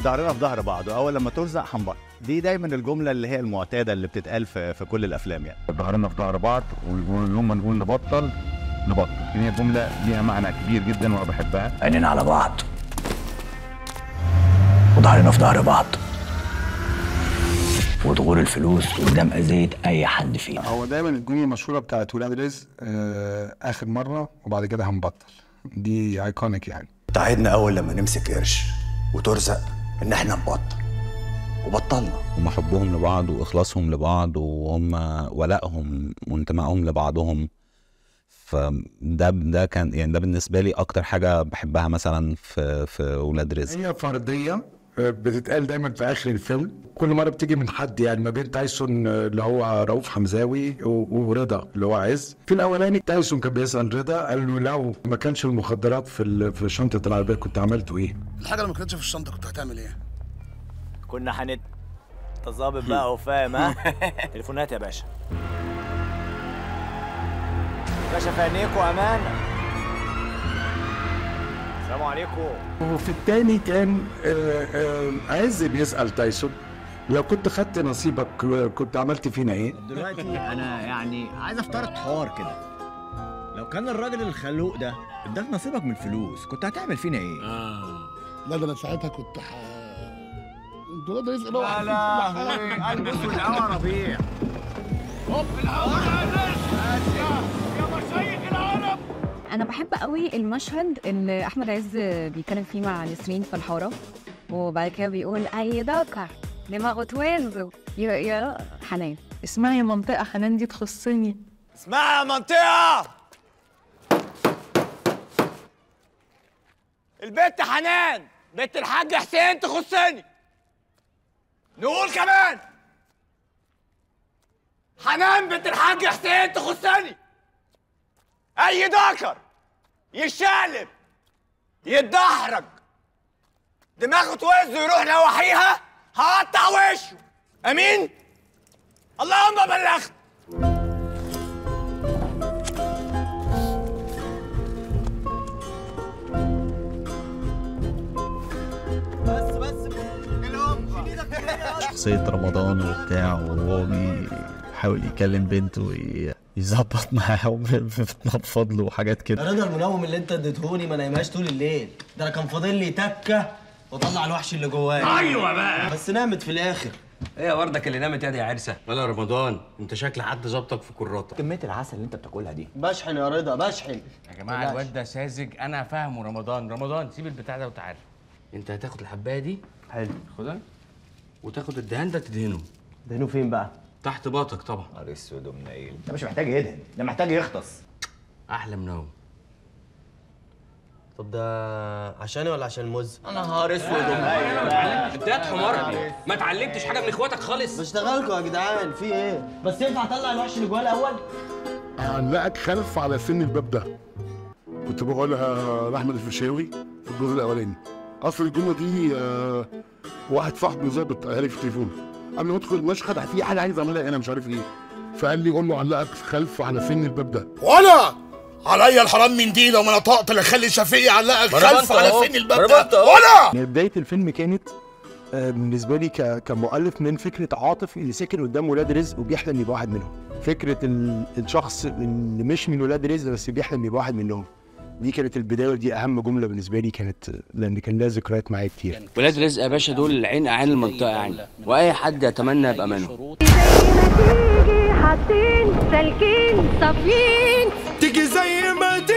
ظهرنا في ظهر بعض واول لما ترزق هنبطل دي دايما الجمله اللي هي المعتاده اللي بتتقال في, في كل الافلام يعني ظهرنا في ظهر بعض ويوم ما نقول نبطل نبطل هي جمله ليها معنى كبير جدا وانا بحبها عينينا على بعض وظهرنا في ظهر بعض وتغور الفلوس قدام اذية اي حد فينا هو دايما الجمله المشهوره بتاعت ولاد رزق آه اخر مره وبعد كده هنبطل دي ايكونيك يعني تعهدنا اول لما نمسك قرش وترزق ان احنا نبطل وبطلنا هم حبهم لبعض واخلاصهم لبعض وهم ولائهم وانتمائهم لبعضهم فده ده كان يعني ده بالنسبه لي اكتر حاجه بحبها مثلا في في ولاد رزق هي فرديه آه، بتتقال دايما في اخر الفيلم كل مره بتيجي من حد يعني ما بين تايسون آه، اللي هو رؤوف حمزاوي و- ورضا اللي هو عز في الاولاني تايسون كان بيسال رضا قال له لو ما كانش المخدرات في ال- في شنطه العربيه كنت عملته ايه؟ الحاجه اللي ما كانتش في الشنطه كنت هتعمل ايه كنا هنت انت ظابط بقى وفاهم ها تليفونات يا باشا باشا في عينيكوا امانه السلام عليكم وفي التاني كان آه، آه، عز بيسال تايسون لو كنت خدت نصيبك آه، كنت عملت فينا ايه؟ دلوقتي انا يعني عايز افترض حوار كده لو كان الراجل الخلوق ده اداك نصيبك من الفلوس كنت هتعمل فينا ايه؟ لا ده انا ساعتها كنت ح... انتوا ولاد رزق اللي هو يا لهوي البس والهوا ربيع انا بحب قوي المشهد اللي احمد عز بيتكلم فيه مع نسرين في الحاره وبعد كده بيقول اي ذكر دماغه توينزو يا يا حنان اسمعي يا منطقة حنان دي تخصني اسمعي يا منطقه البت حنان بنت الحاج حسين تخصني نقول كمان حنان بنت الحاج حسين تخصني اي ذكر يشقلب يتدحرج دماغه توز ويروح نواحيها هقطع وشه امين اللهم بلغت بس بس شخصيه رمضان وبتاع وهو بيحاول يكلم بنته وي- يظبط معاها وبتنفض له وحاجات كده رضا المنوم اللي انت اديتهوني ما نايمهاش طول الليل ده انا كان فاضل لي تكه واطلع الوحش اللي جوايا أيوة بقى. بس نامت في الاخر ايه يا وردك اللي نامت يا دي يا عرسه ولا رمضان انت شكل حد ظبطك في كراتك كميه العسل اللي انت بتاكلها دي بشحن يا رضا بشحن يا جماعه الواد ده ساذج انا فاهمه رمضان رمضان سيب البتاع ده وتعالى انت هتاخد الحبايه دي حلو خدها وتاخد الدهان ده تدهنه دهنه فين بقى؟ تحت باطك طبعا نهار اسود ومنيل ده مش محتاج يدهن ده محتاج يختص احلى منوم طب ده عشاني ولا عشان المز؟ انا نهار اسود انت يا حمار ما اتعلمتش حاجه من اخواتك خالص بشتغلكوا يا جدعان في ايه؟ بس ينفع اطلع الوحش اللي جوايا الاول؟ هنلاقيك خلف على سن الباب ده كنت بقولها لاحمد الفيشاوي في الجزء الاولاني اصل الجمله دي آه واحد صاحبي ظابط قال لي في التليفون قبل ما ادخل المشهد في حاجه عايز اعملها انا مش عارف ايه فقال لي قول له علقك خلف على سن الباب ده ولا عليا الحرام من دي لو ما انا طقت لخلي شفيق يعلقك خلف على سن الباب ده ولا يعني بداية الفيلم كانت آه، بالنسبة لي ك- كمؤلف من فكرة عاطف اللي ساكن قدام ولاد رزق وبيحلم يبقى واحد منهم فكرة ال- الشخص اللي مش من ولاد رزق بس بيحلم يبقى واحد منهم دي كانت البداية ودي أهم جملة بالنسبة لي كانت لأن كان لها ذكريات معايا كتير ولاد رزق يا باشا دول عين اعين المنطقه يعني واي حد يتمنى يبقى منهم حاطين سالكين صافيين تيجي زي ما تيجي